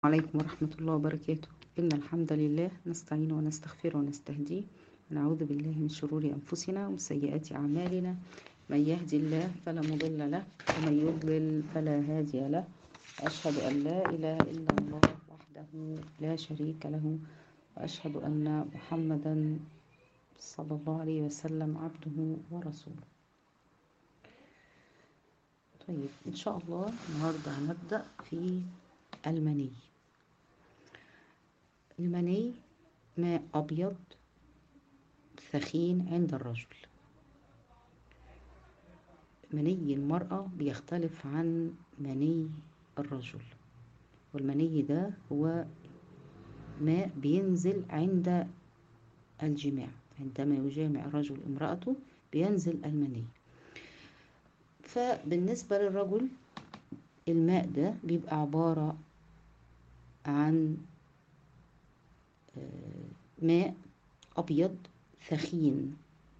عليكم ورحمة الله وبركاته إن الحمد لله نستعين ونستغفر ونستهديه ونعوذ بالله من شرور أنفسنا ومن سيئات أعمالنا من يهدي الله فلا مضل له ومن يضلل فلا هادي له أشهد أن لا إله إلا الله وحده لا شريك له وأشهد أن محمدا صلى الله عليه وسلم عبده ورسوله طيب إن شاء الله النهاردة هنبدأ في المني المني ماء أبيض ثخين عند الرجل مني المرأة بيختلف عن مني الرجل والمني ده هو ماء بينزل عند الجماع عندما يجامع الرجل امرأته بينزل المني فبالنسبة للرجل الماء ده بيبقى عبارة عن ماء أبيض ثخين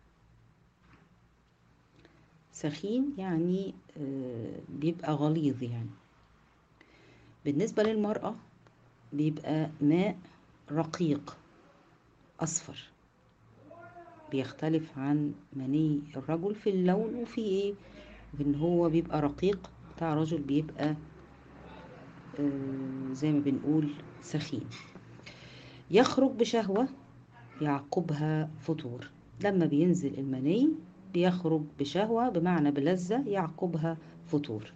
ثخين يعني بيبقى غليظ يعني بالنسبة للمرأة بيبقى ماء رقيق أصفر بيختلف عن مني الرجل في اللون وفي ايه ان هو بيبقى رقيق بتاع الرجل بيبقى زي ما بنقول سخين يخرج بشهوة يعقبها فطور لما بينزل المني بيخرج بشهوة بمعنى بلذة يعقبها فطور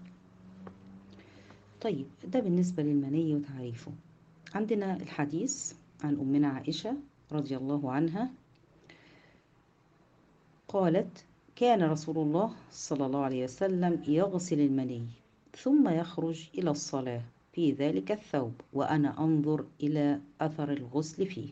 طيب ده بالنسبة للمني وتعريفه عندنا الحديث عن أمنا عائشة رضي الله عنها قالت كان رسول الله صلى الله عليه وسلم يغسل المني ثم يخرج إلى الصلاة في ذلك الثوب وأنا أنظر إلى أثر الغسل فيه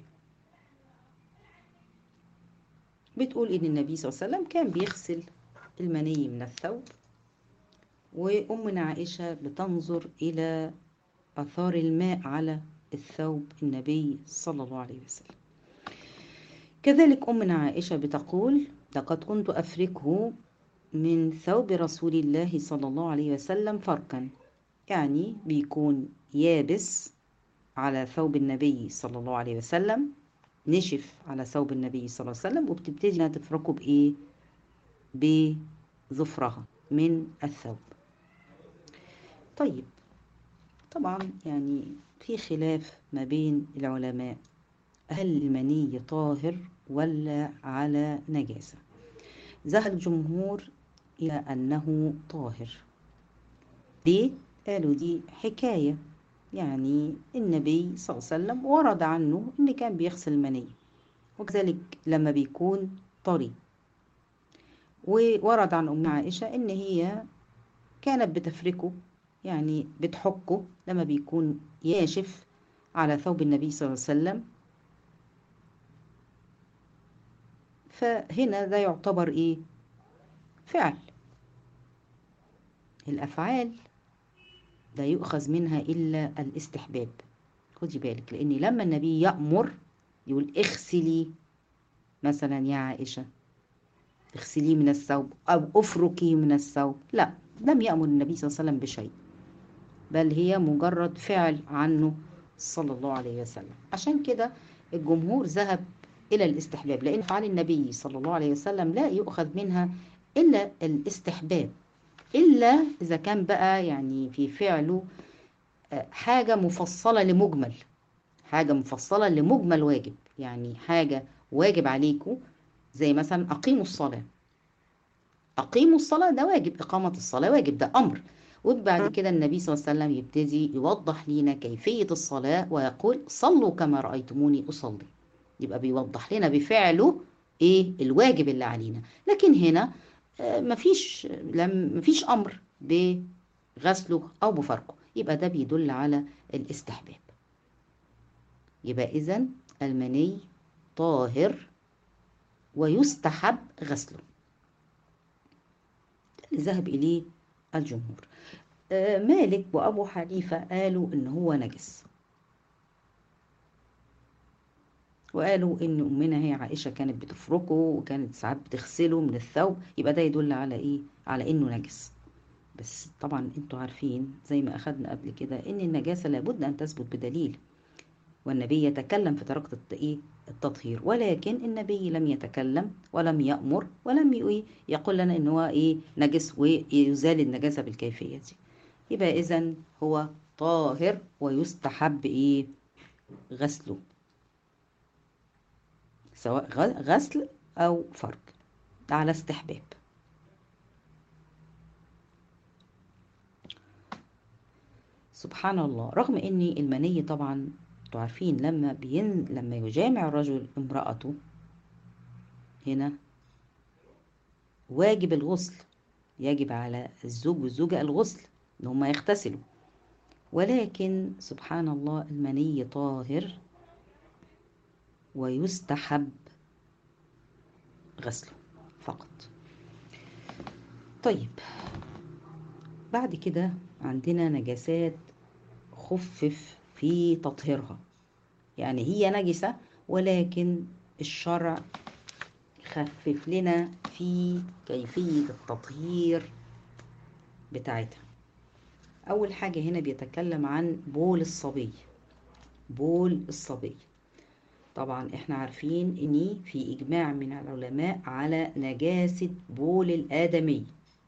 بتقول إن النبي صلى الله عليه وسلم كان بيغسل المني من الثوب وأمنا عائشة بتنظر إلى أثار الماء على الثوب النبي صلى الله عليه وسلم كذلك أمنا عائشة بتقول لقد كنت أفركه من ثوب رسول الله صلى الله عليه وسلم فركا يعني بيكون يابس على ثوب النبي صلى الله عليه وسلم نشف على ثوب النبي صلى الله عليه وسلم وبتبتدي انها تفركه بايه بظفرها من الثوب طيب طبعا يعني في خلاف ما بين العلماء هل المني طاهر ولا على نجاسة ذهب الجمهور إلى أنه طاهر ليه؟ قالوا دي حكاية يعني النبي صلى الله عليه وسلم ورد عنه إن كان بيغسل المني وكذلك لما بيكون طري وورد عن أم عائشة إن هي كانت بتفركه يعني بتحكه لما بيكون ياشف على ثوب النبي صلى الله عليه وسلم فهنا ده يعتبر ايه فعل الافعال لا يؤخذ منها الا الاستحباب خدي بالك لان لما النبي يامر يقول اغسلي مثلا يا عائشه اغسلي من الثوب او افركي من الثوب لا لم يامر النبي صلى الله عليه وسلم بشيء بل هي مجرد فعل عنه صلى الله عليه وسلم عشان كده الجمهور ذهب إلى الاستحباب لأن أفعال النبي صلى الله عليه وسلم لا يؤخذ منها إلا الاستحباب إلا إذا كان بقى يعني في فعله حاجة مفصلة لمجمل حاجة مفصلة لمجمل واجب يعني حاجة واجب عليكم زي مثلا أقيموا الصلاة أقيموا الصلاة ده واجب إقامة الصلاة واجب ده أمر وبعد كده النبي صلى الله عليه وسلم يبتدي يوضح لنا كيفية الصلاة ويقول صلوا كما رأيتموني أصلي يبقى بيوضح لنا بفعله ايه الواجب اللي علينا لكن هنا مفيش لم مفيش امر بغسله او بفرقه يبقى ده بيدل على الاستحباب يبقى اذا المني طاهر ويستحب غسله ذهب اليه الجمهور مالك وابو حنيفه قالوا ان هو نجس وقالوا ان امنا هي عائشه كانت بتفركه وكانت ساعات بتغسله من الثوب يبقى ده يدل على ايه على انه نجس بس طبعا انتوا عارفين زي ما اخدنا قبل كده ان النجاسة لابد ان تثبت بدليل والنبي يتكلم في طريقة ايه التطهير ولكن النبي لم يتكلم ولم يأمر ولم يقول لنا ان هو ايه نجس ويزال النجاسة بالكيفية دي يبقى اذا هو طاهر ويستحب ايه غسله سواء غسل او فرج على استحباب سبحان الله رغم ان المني طبعا انتوا عارفين لما بين لما يجامع الرجل امرأته هنا واجب الغسل يجب على الزوج والزوجة الغسل ان هما يغتسلوا ولكن سبحان الله المني طاهر ويستحب غسله فقط طيب بعد كده عندنا نجاسات خفف في تطهيرها يعني هي نجسة ولكن الشرع خفف لنا في كيفية التطهير بتاعتها أول حاجة هنا بيتكلم عن بول الصبي بول الصبي طبعا احنا عارفين ان في اجماع من العلماء على نجاسة بول الآدمي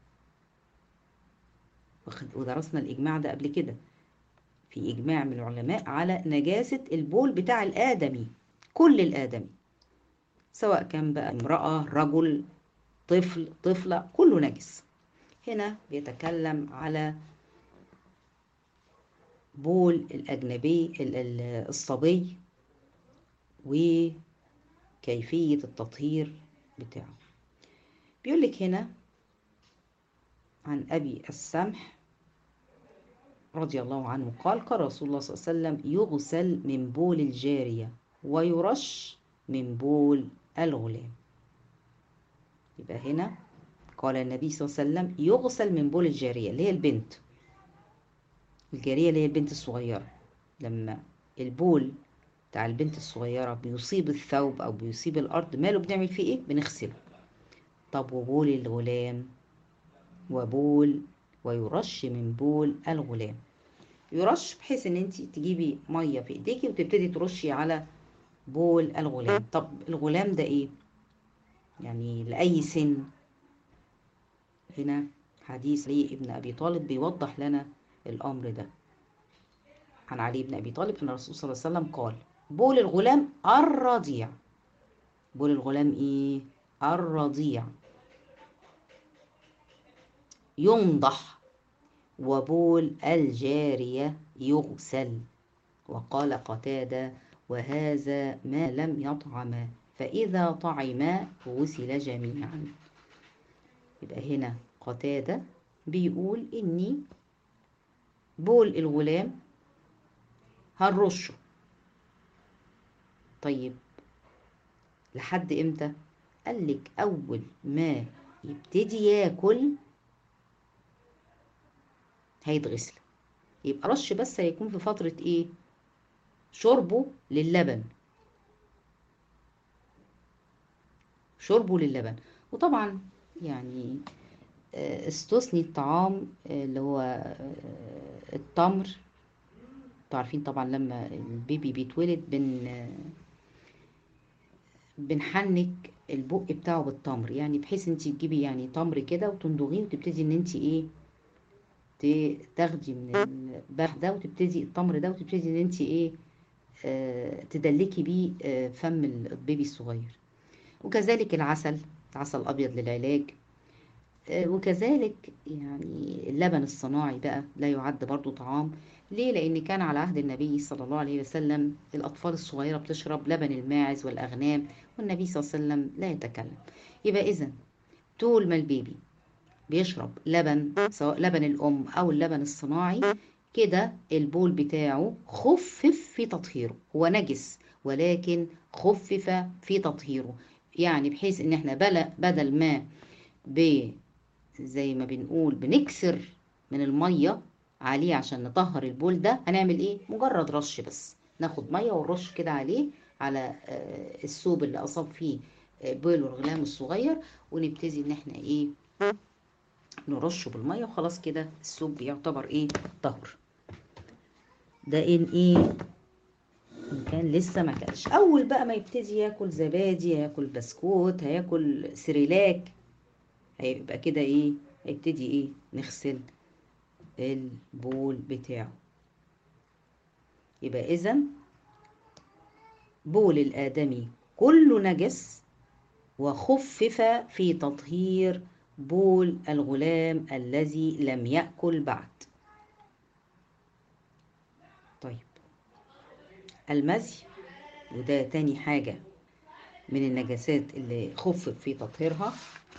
ودرسنا الإجماع ده قبل كده في إجماع من العلماء على نجاسة البول بتاع الآدمي كل الآدمي سواء كان بقى امرأة رجل طفل طفلة كله نجس هنا بيتكلم على بول الأجنبي الصبي وكيفية التطهير بتاعه بيقول لك هنا عن أبي السمح رضي الله عنه قال قال رسول الله صلى الله عليه وسلم يغسل من بول الجارية ويرش من بول الغلام يبقى هنا قال النبي صلى الله عليه وسلم يغسل من بول الجارية اللي هي البنت الجارية اللي هي البنت الصغيرة لما البول بتاع البنت الصغيرة بيصيب الثوب أو بيصيب الأرض ماله بنعمل فيه إيه؟ بنغسله طب وبول الغلام وبول ويرش من بول الغلام يرش بحيث ان انت تجيبي ميه في ايديكي وتبتدي ترشي على بول الغلام طب الغلام ده ايه يعني لاي سن هنا حديث علي ابن ابي طالب بيوضح لنا الامر ده عن علي بن ابي طالب ان الرسول صلى الله عليه وسلم قال بول الغلام الرضيع بول الغلام ايه الرضيع ينضح وبول الجارية يغسل وقال قتادة وهذا ما لم يطعم فإذا طعما غسل جميعا يبقى هنا قتادة بيقول إني بول الغلام هنرشه طيب لحد امتى قال لك اول ما يبتدي ياكل هيتغسل يبقى رش بس هيكون في فترة ايه شربه للبن شربه للبن وطبعا يعني استثني الطعام اللي هو التمر عارفين طبعا لما البيبي بيتولد بن بنحنك البق بتاعه بالتمر يعني بحيث انت تجيبي يعني تمر كده وتندغيه وتبتدي ان انت ايه تاخدي من البح ده وتبتدي التمر ده وتبتدي ان انت ايه آه تدلكي بيه آه فم البيبي الصغير وكذلك العسل العسل الابيض للعلاج آه وكذلك يعني اللبن الصناعي بقى لا يعد برضو طعام ليه لان كان على عهد النبي صلى الله عليه وسلم الاطفال الصغيره بتشرب لبن الماعز والاغنام والنبي صلى الله عليه وسلم لا يتكلم يبقى اذا طول ما البيبي بيشرب لبن سواء لبن الام او اللبن الصناعي كده البول بتاعه خفف في تطهيره هو نجس ولكن خفف في تطهيره يعني بحيث ان احنا بدل ما ب زي ما بنقول بنكسر من الميه عليه عشان نطهر البول ده هنعمل ايه مجرد رش بس ناخد ميه ونرش كده عليه على الثوب اللي اصاب فيه بول الغلام الصغير ونبتدي ان احنا ايه نرشه بالمية وخلاص كده الثوب بيعتبر ايه طهر ده ان ايه ان كان لسه ما كلش اول بقى ما يبتدي ياكل زبادي هياكل بسكوت هياكل سريلاك هيبقى كده ايه هيبتدي ايه نغسل البول بتاعه يبقى اذا بول الادمي كله نجس وخفف في تطهير بول الغلام الذي لم يأكل بعد طيب المزي وده تاني حاجة من النجاسات اللي خفف في تطهيرها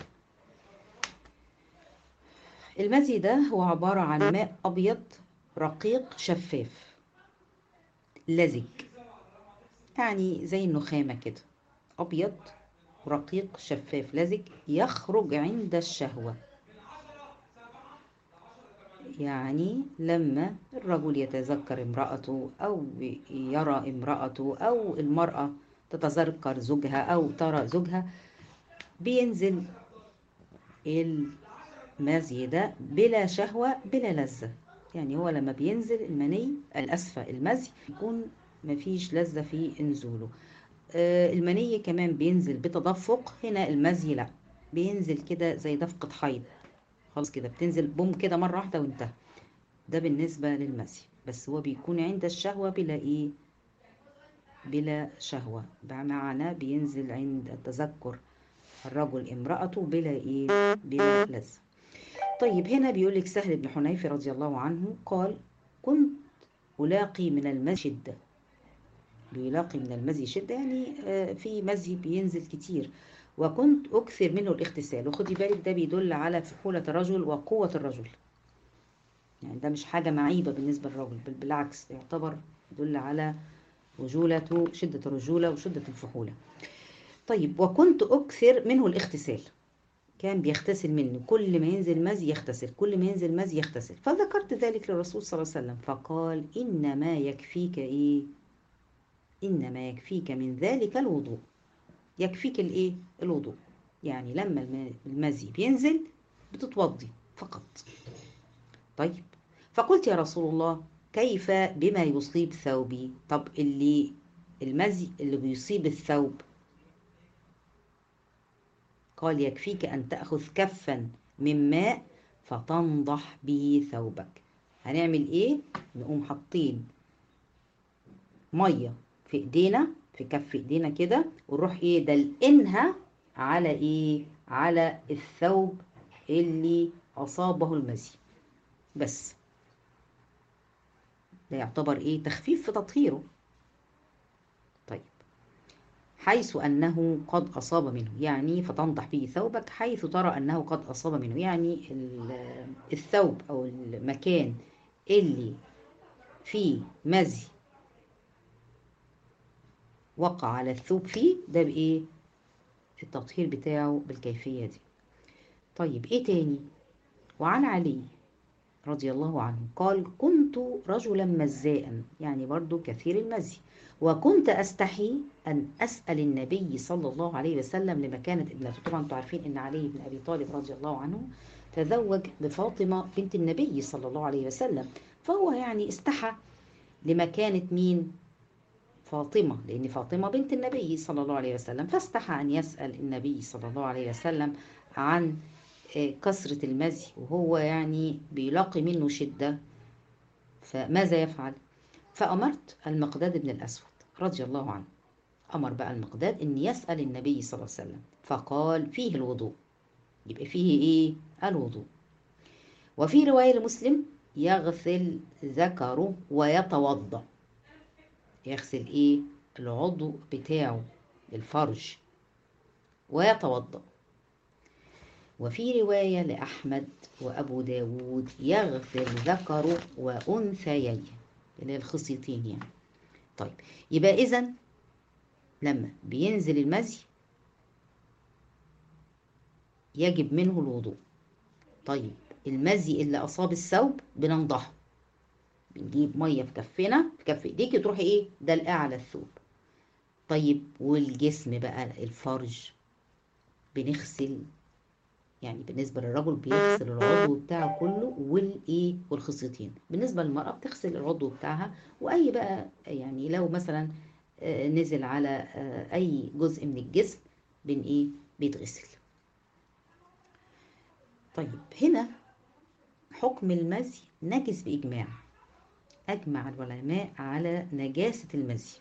المزي ده هو عبارة عن ماء أبيض رقيق شفاف لزج يعني زي النخامة كده أبيض رقيق شفاف لزج يخرج عند الشهوة يعني لما الرجل يتذكر امرأته أو يرى امرأته أو المرأة تتذكر زوجها أو ترى زوجها بينزل المزي ده بلا شهوة بلا لذة يعني هو لما بينزل المني الأسفة المزي يكون مفيش لذة في نزوله المني كمان بينزل بتدفق هنا المزي لا بينزل كده زي دفقة حيض خلاص كده بتنزل بوم كده مرة واحدة وانتهى ده بالنسبة للمزي بس هو بيكون عند الشهوة بلا ايه بلا شهوة بمعنى بينزل عند تذكر الرجل امرأته بلا ايه بلا لذة طيب هنا بيقول لك سهل بن حنيف رضي الله عنه قال كنت ألاقي من المزي شدة بيلاقي من المزي شدة يعني في مزي بينزل كتير وكنت أكثر منه الاغتسال وخدي بالك ده بيدل على فحولة الرجل وقوة الرجل يعني ده مش حاجة معيبة بالنسبة للرجل بل بالعكس يعتبر يدل على رجولته شدة الرجولة وشدة الفحولة طيب وكنت أكثر منه الاغتسال كان بيغتسل منه كل ما ينزل مزي يغتسل كل ما ينزل مزي يغتسل فذكرت ذلك للرسول صلى الله عليه وسلم فقال إنما يكفيك إيه إنما يكفيك من ذلك الوضوء يكفيك الإيه الوضوء يعني لما المزي بينزل بتتوضي فقط طيب فقلت يا رسول الله كيف بما يصيب ثوبي طب اللي المزي اللي بيصيب الثوب قال يكفيك أن تأخذ كفا من ماء فتنضح به ثوبك هنعمل إيه؟ نقوم حاطين مية في إيدينا في كف إيدينا كده ونروح إيه دلقنها على إيه؟ على الثوب اللي أصابه المزي بس ده يعتبر إيه؟ تخفيف في تطهيره طيب حيث أنه قد أصاب منه يعني فتنضح به ثوبك حيث ترى أنه قد أصاب منه يعني الثوب أو المكان اللي فيه مزي وقع على الثوب فيه ده بإيه التطهير بتاعه بالكيفية دي طيب إيه تاني وعن علي رضي الله عنه قال كنت رجلا مزاء يعني برضو كثير المزي وكنت أستحي أن أسأل النبي صلى الله عليه وسلم لمكانة ابنته طبعا انتم عارفين أن علي بن أبي طالب رضي الله عنه تزوج بفاطمة بنت النبي صلى الله عليه وسلم فهو يعني استحى لمكانة مين فاطمة لأن فاطمة بنت النبي صلى الله عليه وسلم فاستحى أن يسأل النبي صلى الله عليه وسلم عن كثرة المزي وهو يعني بيلاقي منه شدة فماذا يفعل؟ فأمرت المقداد بن الأسود رضي الله عنه أمر بقى المقداد أن يسأل النبي صلى الله عليه وسلم فقال فيه الوضوء يبقى فيه إيه؟ الوضوء وفي رواية لمسلم يغسل ذكره ويتوضأ يغسل إيه؟ العضو بتاعه الفرج ويتوضأ وفي رواية لأحمد وأبو داود يغسل ذكره وأنثييه اللي هي الخصيتين يعني طيب يبقى إذا لما بينزل المزي يجب منه الوضوء طيب المزي اللي أصاب الثوب بننضحه بنجيب مية في كفنا في كف ايديك تروحي ايه دلقاه على الثوب طيب والجسم بقى الفرج بنغسل يعني بالنسبة للرجل بيغسل العضو بتاعه كله والايه والخصيتين بالنسبة للمرأة بتغسل العضو بتاعها واي بقى يعني لو مثلا نزل على اي جزء من الجسم بين ايه بيتغسل طيب هنا حكم المزي نجس بإجماع أجمع العلماء على نجاسة المزي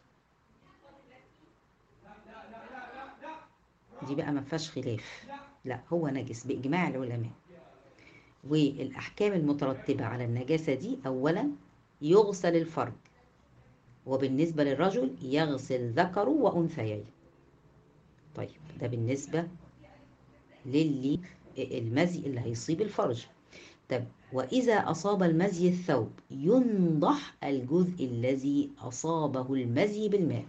دي بقى ما فيهاش خلاف لا هو نجس بإجماع العلماء والأحكام المترتبة على النجاسة دي أولا يغسل الفرج وبالنسبة للرجل يغسل ذكره وأنثيه طيب ده بالنسبة للي المزي اللي هيصيب الفرج طب وإذا أصاب المزي الثوب ينضح الجزء الذي أصابه المزي بالماء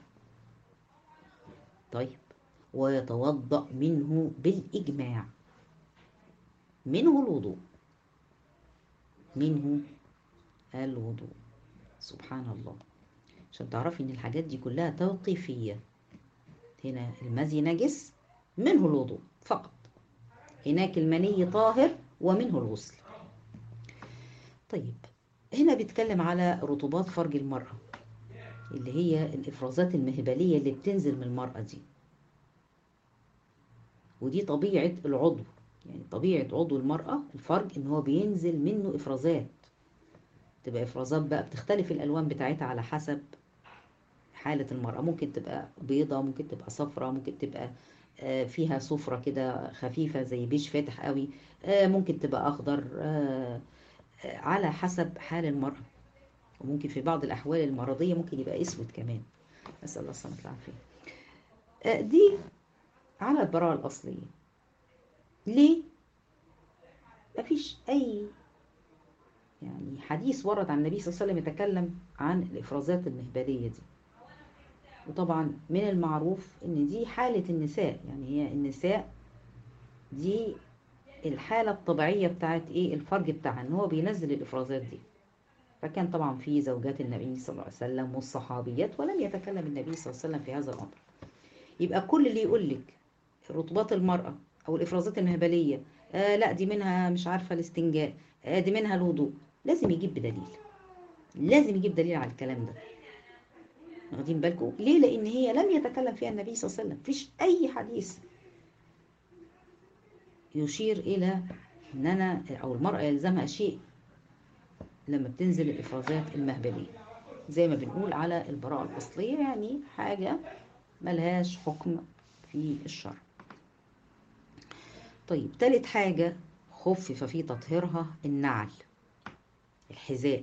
طيب ويتوضأ منه بالإجماع منه الوضوء منه الوضوء سبحان الله عشان تعرفي ان الحاجات دي كلها توقيفية هنا المزي نجس منه الوضوء فقط هناك المني طاهر ومنه الغسل طيب هنا بيتكلم على رطوبات فرج المرأة اللي هي الإفرازات المهبلية اللي بتنزل من المرأة دي ودي طبيعة العضو يعني طبيعة عضو المرأة الفرج إن هو بينزل منه إفرازات تبقى إفرازات بقى بتختلف الألوان بتاعتها على حسب حالة المرأة ممكن تبقى بيضة ممكن تبقى صفرة ممكن تبقى فيها صفرة كده خفيفة زي بيج فاتح قوي ممكن تبقى أخضر على حسب حال المرأة وممكن في بعض الأحوال المرضية ممكن يبقى أسود كمان نسأل الله السلامة والعافية دي على البراءة الأصلية ليه؟ مفيش أي يعني حديث ورد عن النبي صلى الله عليه وسلم يتكلم عن الإفرازات المهبلية دي وطبعا من المعروف ان دي حالة النساء يعني هي النساء دي الحالة الطبيعية بتاعت ايه الفرج بتاعها ان هو بينزل الافرازات دي فكان طبعا في زوجات النبي صلى الله عليه وسلم والصحابيات ولم يتكلم النبي صلى الله عليه وسلم في هذا الامر يبقى كل اللي يقول لك رطوبات المرأة او الافرازات المهبلية آه لا دي منها مش عارفة الاستنجاء آه دي منها الوضوء لازم يجيب بدليل لازم يجيب دليل على الكلام ده واخدين بالكم ليه لان هي لم يتكلم فيها النبي صلى الله عليه وسلم مفيش اي حديث يشير الى ان انا او المراه يلزمها شيء لما بتنزل الافرازات المهبليه زي ما بنقول على البراءه الاصليه يعني حاجه ملهاش حكم في الشرع طيب تالت حاجه خفف في تطهيرها النعل الحذاء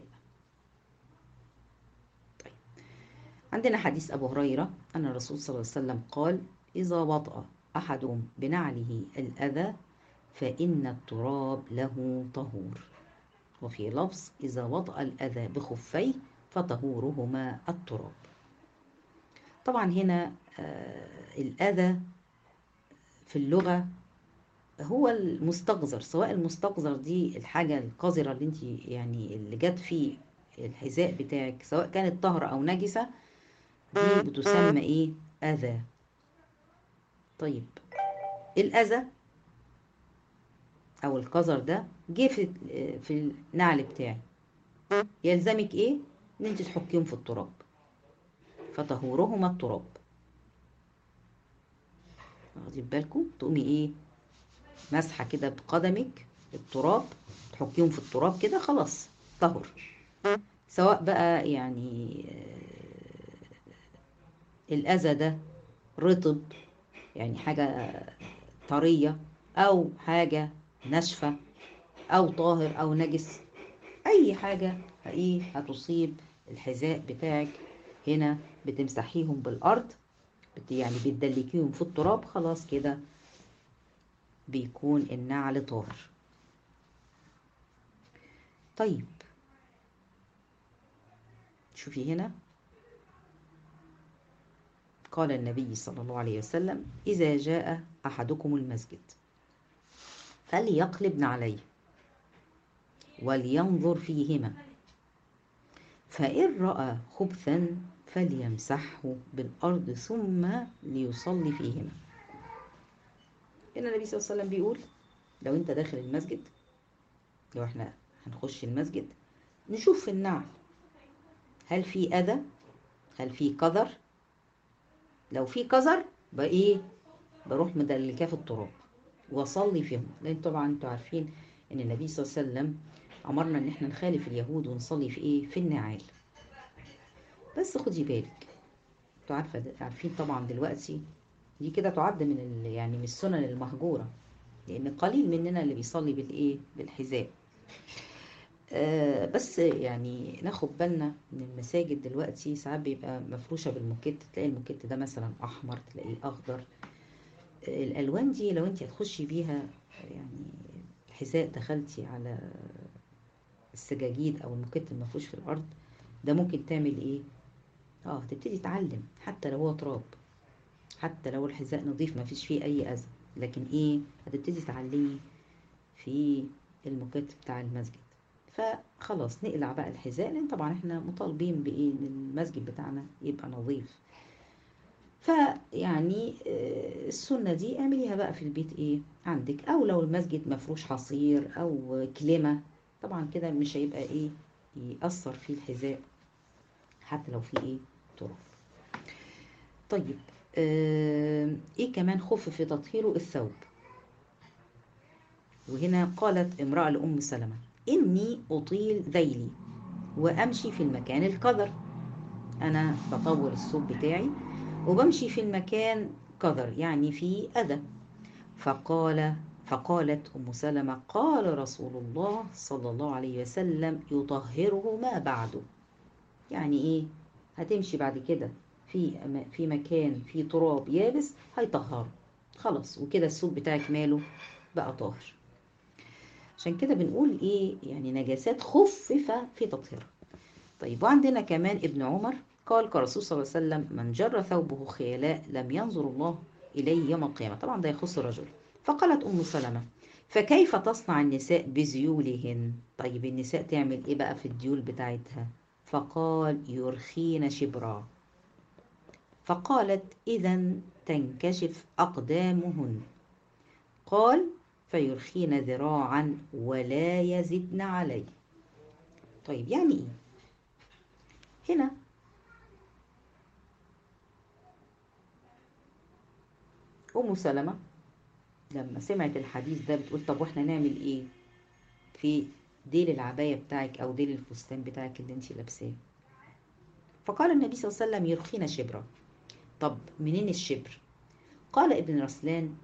عندنا حديث أبو هريرة أن الرسول صلى الله عليه وسلم قال إذا وطأ أحدهم بنعله الأذى فإن التراب له طهور وفي لفظ إذا وطأ الأذى بخفيه فطهورهما التراب طبعا هنا آه الأذى في اللغة هو المستقذر سواء المستقذر دي الحاجة القذرة اللي انت يعني اللي جت في الحذاء بتاعك سواء كانت طهرة أو نجسة دي بتسمى ايه اذى طيب الاذى او القذر ده جه في في النعل بتاعي يلزمك ايه ان انت تحكيهم في التراب فطهورهما التراب واخدين بالكم تقومي ايه مسحه كده بقدمك التراب تحكيهم في التراب كده خلاص طهر سواء بقى يعني الأذى ده رطب يعني حاجة طرية أو حاجة ناشفة أو طاهر أو نجس أي حاجة إيه هتصيب الحذاء بتاعك هنا بتمسحيهم بالأرض بت يعني بتدلكيهم في التراب خلاص كده بيكون النعل طاهر طيب شوفي هنا قال النبي صلى الله عليه وسلم إذا جاء أحدكم المسجد فليقلب عليه ولينظر فيهما فإن رأى خبثا فليمسحه بالأرض ثم ليصلي فيهما إن النبي صلى الله عليه وسلم بيقول لو انت داخل المسجد لو احنا هنخش المسجد نشوف في النعل هل في اذى هل في قذر لو في قذر بقى ايه بروح مدلكاه في التراب واصلي فيهم لان طبعا انتوا عارفين ان النبي صلى الله عليه وسلم امرنا ان احنا نخالف اليهود ونصلي في ايه في النعال بس خدي بالك انتوا عارفه عارفين طبعا دلوقتي دي كده تعد من ال... يعني من السنن المهجوره لان قليل مننا اللي بيصلي بالايه بالحذاء آه بس يعني ناخد بالنا من المساجد دلوقتي ساعات بيبقى مفروشه بالموكيت تلاقي الموكيت ده مثلا احمر تلاقيه اخضر آه الالوان دي لو انت هتخشي بيها يعني حذاء دخلتي على السجاجيد او الموكيت المفروش في الارض ده ممكن تعمل ايه اه هتبتدي تعلم حتى لو هو تراب حتى لو الحذاء نظيف ما فيش فيه اي اذى لكن ايه هتبتدي تعلمي في الموكيت بتاع المسجد فخلاص نقلع بقى الحذاء لان طبعا احنا مطالبين بايه ان المسجد بتاعنا يبقى نظيف فيعني السنه دي اعمليها بقى في البيت ايه عندك او لو المسجد مفروش حصير او كلمه طبعا كده مش هيبقى ايه يأثر فيه الحذاء حتى لو في ايه تراب طيب آه ايه كمان خف في تطهيره الثوب وهنا قالت امرأة لأم سلمة إني أطيل ذيلي وأمشي في المكان القذر أنا بطول الثوب بتاعي وبمشي في المكان قذر يعني في أذى فقال فقالت أم سلمة قال رسول الله صلى الله عليه وسلم يطهره ما بعده يعني إيه هتمشي بعد كده في في مكان في تراب يابس هيطهره خلاص وكده الثوب بتاعك ماله بقى طاهر عشان كده بنقول ايه يعني نجاسات خفف في تطهيرها طيب وعندنا كمان ابن عمر قال كرسول صلى الله عليه وسلم من جر ثوبه خيلاء لم ينظر الله إليه يوم القيامة طبعا ده يخص الرجل فقالت أم سلمة فكيف تصنع النساء بزيولهن طيب النساء تعمل ايه بقى في الديول بتاعتها فقال يرخين شبرا فقالت إذا تنكشف أقدامهن قال فيرخين ذراعا ولا يزدن عليه طيب يعني ايه هنا ام سلمة لما سمعت الحديث ده بتقول طب واحنا نعمل ايه في ديل العباية بتاعك او ديل الفستان بتاعك اللي انت لابساه فقال النبي صلى الله عليه وسلم يرخين شبرا طب منين الشبر قال ابن رسلان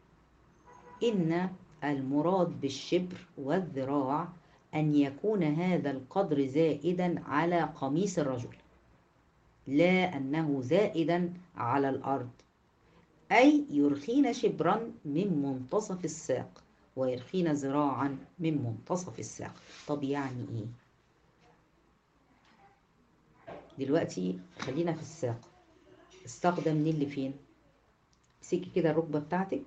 إن المراد بالشبر والذراع أن يكون هذا القدر زائدا على قميص الرجل لا أنه زائدا على الأرض أي يرخين شبرا من منتصف الساق ويرخين ذراعا من منتصف الساق طب يعني إيه دلوقتي خلينا في الساق الساق ده منين لفين سيكي كده الركبة بتاعتك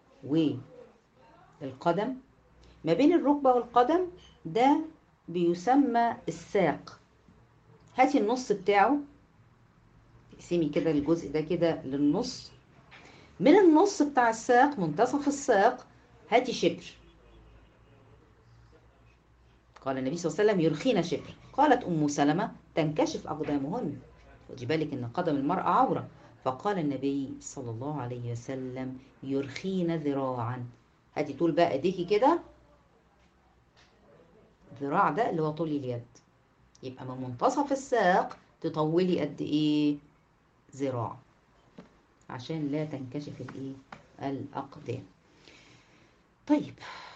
والقدم ما بين الركبة والقدم ده بيسمى الساق هاتي النص بتاعه اقسمي كده الجزء ده كده للنص من النص بتاع الساق منتصف الساق هاتي شبر قال النبي صلى الله عليه وسلم يرخين شبر قالت أم سلمة تنكشف أقدامهن خدي بالك إن قدم المرأة عورة فقال النبي صلى الله عليه وسلم يرخين ذراعا هاتي طول بقى ايديكي كده ذراع ده اللي هو طول اليد يبقى من منتصف الساق تطولي قد ايه ذراع عشان لا تنكشف الايه الاقدام طيب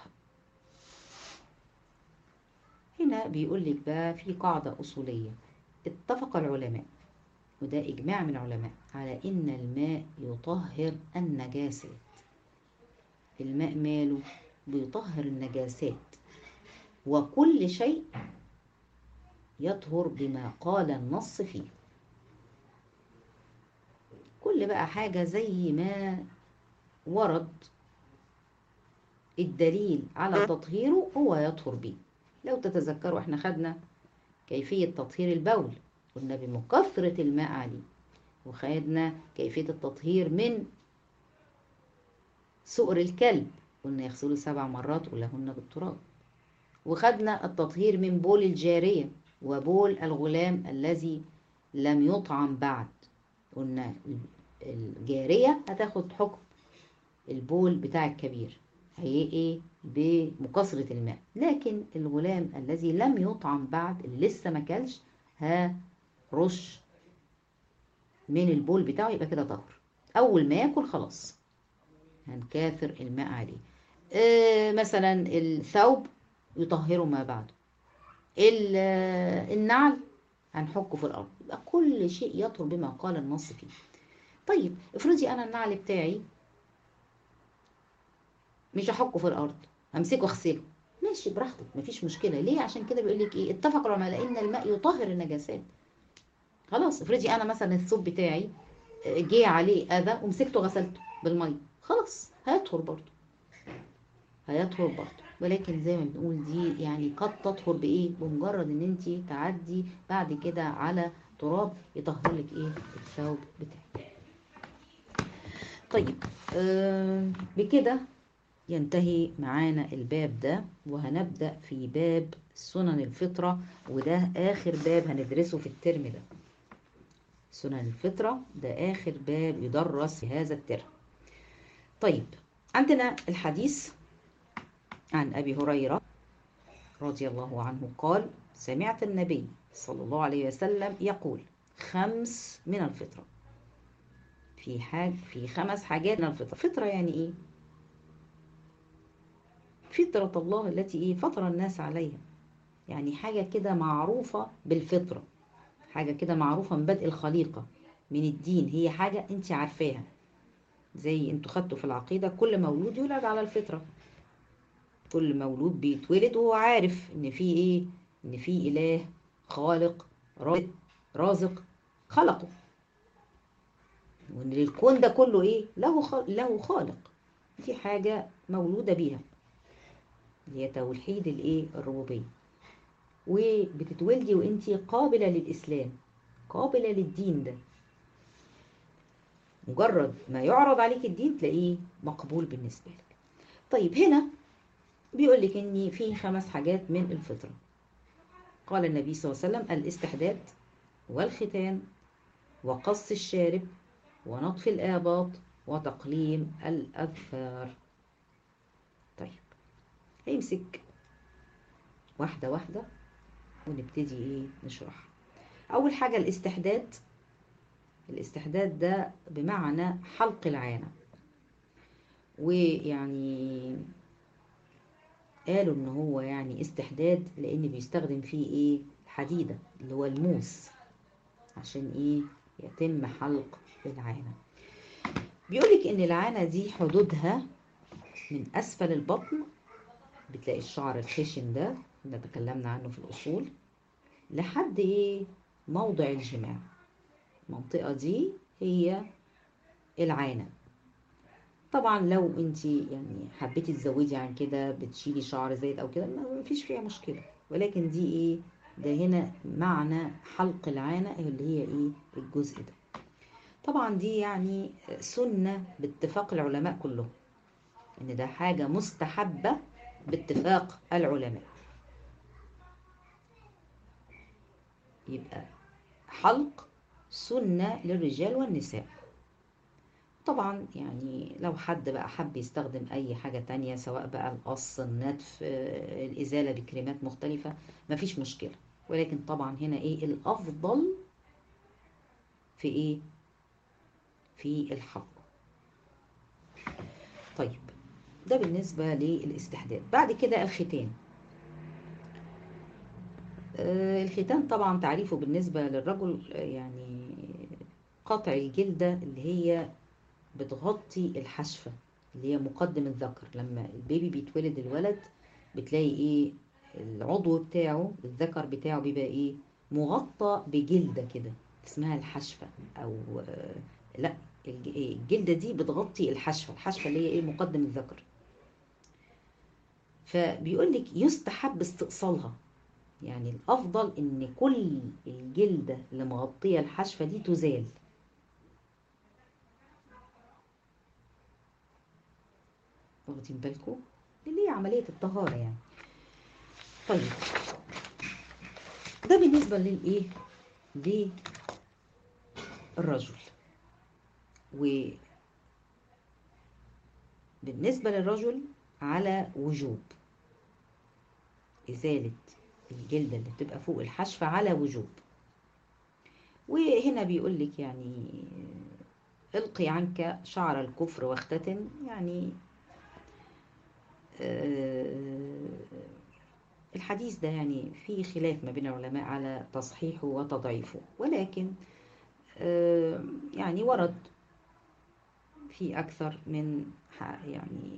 هنا بيقول لك بقى في قاعدة أصولية اتفق العلماء وده إجماع من العلماء على إن الماء يطهر النجاسات الماء ماله بيطهر النجاسات وكل شيء يطهر بما قال النص فيه كل بقى حاجة زي ما ورد الدليل على تطهيره هو يطهر به لو تتذكروا احنا خدنا كيفية تطهير البول قلنا بمكثرة الماء عليه وخدنا كيفية التطهير من سؤر الكلب قلنا يغسلوا سبع مرات ولهن بالتراب وخدنا التطهير من بول الجارية وبول الغلام الذي لم يطعم بعد قلنا الجارية هتاخد حكم البول بتاع الكبير هي ايه بمكثرة الماء لكن الغلام الذي لم يطعم بعد اللي لسه ما كلش هرش من البول بتاعه يبقى كده طهر اول ما ياكل خلاص هنكاثر الماء عليه آه مثلا الثوب يطهره ما بعده النعل هنحكه في الارض يبقى كل شيء يطهر بما قال النص فيه طيب افرضي انا النعل بتاعي مش هحكه في الارض همسكه اغسله ماشي براحتك مفيش مشكله ليه عشان كده بيقول لك ايه اتفق العلماء ان الماء يطهر النجاسات خلاص افرضي انا مثلا الثوب بتاعي جه عليه اذى ومسكته غسلته بالميه خلاص هيطهر برضه هيطهر برضه ولكن زي ما بنقول دي يعني قد تطهر بايه بمجرد ان انت تعدي بعد كده على تراب يطهر لك ايه الثوب بتاعك طيب آه بكده ينتهي معانا الباب ده وهنبدأ في باب سنن الفطرة وده آخر باب هندرسه في الترم ده سنن الفطرة ده آخر باب يدرس في هذا الترم طيب عندنا الحديث عن أبي هريرة رضي الله عنه قال سمعت النبي صلى الله عليه وسلم يقول خمس من الفطرة في حاج في خمس حاجات من الفطرة فطرة يعني ايه فطرة الله التي ايه فطر الناس عليها يعني حاجة كده معروفة بالفطرة حاجة كده معروفة من بدء الخليقة من الدين هي حاجة انت عارفاها زي انتوا خدتوا في العقيدة كل مولود يولد على الفطرة كل مولود بيتولد وهو عارف ان في ايه ان في اله خالق رازق خلقه وان الكون ده كله ايه له خالق له خالق دي حاجة مولودة بيها اللي هي توحيد الايه الربوبيه وبتتولدي وانت قابله للاسلام قابله للدين ده مجرد ما يعرض عليك الدين تلاقيه مقبول بالنسبه لك طيب هنا بيقول لك ان في خمس حاجات من الفطره قال النبي صلى الله عليه وسلم الاستحداد والختان وقص الشارب ونطف الآباط وتقليم الأظفار طيب هيمسك واحدة واحدة ونبتدي ايه نشرح أول حاجة الاستحداد الاستحداد ده بمعنى حلق العانة ويعني قالوا ان هو يعني استحداد لان بيستخدم فيه ايه حديدة اللي هو الموس عشان ايه يتم حلق العانة بيقولك ان العانة دي حدودها من اسفل البطن بتلاقي الشعر الخشن ده اللي تكلمنا عنه في الاصول لحد ايه موضع الجماع المنطقة دي هي العانة طبعا لو انت يعني حبيتي تزودي عن كده بتشيلي شعر زايد او كده ما فيش فيها مشكلة ولكن دي ايه ده هنا معنى حلق العانة اللي هي ايه الجزء ده طبعا دي يعني سنة باتفاق العلماء كلهم ان ده حاجة مستحبة باتفاق العلماء يبقى حلق سنة للرجال والنساء طبعا يعني لو حد بقى حب يستخدم اي حاجة تانية سواء بقى القص النتف الازالة بكريمات مختلفة مفيش مشكلة ولكن طبعا هنا ايه الافضل في ايه في الحلق طيب ده بالنسبة للاستحداد بعد كده الختان الختان طبعا تعريفه بالنسبة للرجل يعني قطع الجلدة اللي هي بتغطي الحشفة اللي هي مقدم الذكر لما البيبي بيتولد الولد بتلاقي ايه العضو بتاعه الذكر بتاعه بيبقى ايه مغطى بجلدة كده اسمها الحشفة او لا الجلدة دي بتغطي الحشفة الحشفة اللي هي ايه مقدم الذكر فبيقول لك يستحب استئصالها يعني الافضل ان كل الجلدة اللي مغطية الحشفة دي تزال واخدين بالكم اللي هي عملية الطهارة يعني طيب ده بالنسبة للإيه للرجل وبالنسبة للرجل على وجوب إزالة الجلدة اللي بتبقى فوق الحشفة على وجوب وهنا بيقول لك يعني القي عنك شعر الكفر واختتن يعني الحديث ده يعني في خلاف ما بين العلماء على تصحيحه وتضعيفه ولكن يعني ورد في أكثر من يعني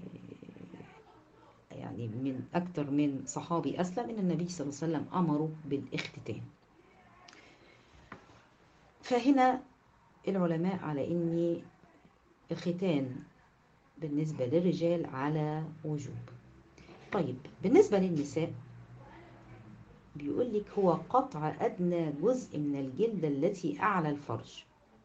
يعني من أكثر من صحابي أسلم إن النبي صلى الله عليه وسلم أمره بالاختتان فهنا العلماء على إن الختان بالنسبة للرجال على وجوب طيب بالنسبة للنساء بيقول لك هو قطع أدنى جزء من الجلد التي أعلى الفرج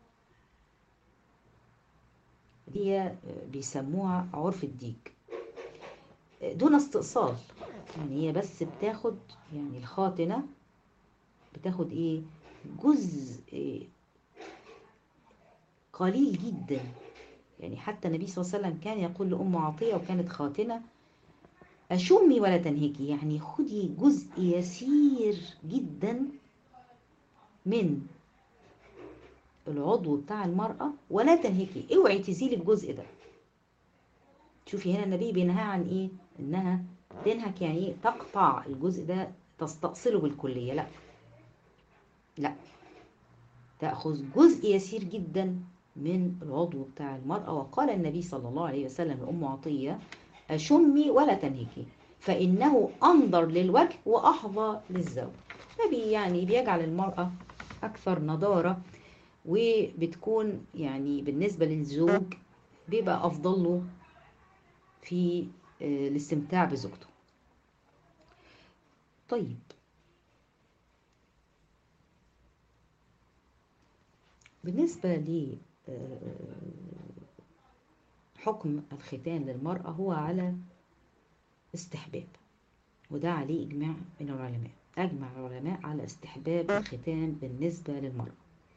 دي بيسموها عرف الديك دون استئصال يعني هي بس بتاخد يعني الخاتنة بتاخد ايه جزء إيه قليل جدا يعني حتى النبي صلى الله عليه وسلم كان يقول لأم عطية وكانت خاتنة أشمي ولا تنهكي يعني خدي جزء يسير جدا من العضو بتاع المرأة ولا تنهكي اوعي تزيلي الجزء ده شوفي هنا النبي بينهى عن ايه انها تنهك يعني ايه تقطع الجزء ده تستأصله بالكلية لا لا تأخذ جزء يسير جدا من العضو بتاع المرأة وقال النبي صلى الله عليه وسلم لأم عطية أشمي ولا تنهكي فإنه أنظر للوجه وأحظى للزوج فبي يعني بيجعل المرأة أكثر نضارة وبتكون يعني بالنسبة للزوج بيبقى أفضل له في الاستمتاع بزوجته طيب بالنسبة ل حكم الختان للمرأة هو على استحباب وده عليه إجماع من العلماء أجمع العلماء على استحباب الختان بالنسبة للمرأة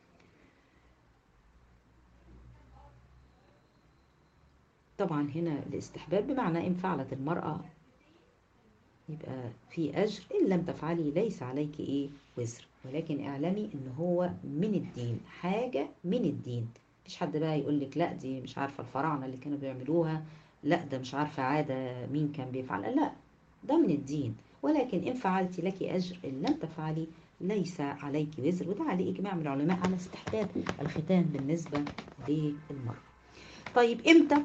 طبعا هنا الاستحباب بمعنى إن فعلت المرأة يبقى في أجر إن لم تفعلي ليس عليك إيه وزر ولكن اعلمي إن هو من الدين حاجة من الدين مش حد بقى يقول لك لا دي مش عارفة الفراعنة اللي كانوا بيعملوها لا ده مش عارفة عادة مين كان بيفعلها لا ده من الدين ولكن إن فعلتي لك أجر إن لم تفعلي ليس عليك وزر وده عليه إجماع من العلماء على استحباب الختان بالنسبة للمرأة طيب إمتى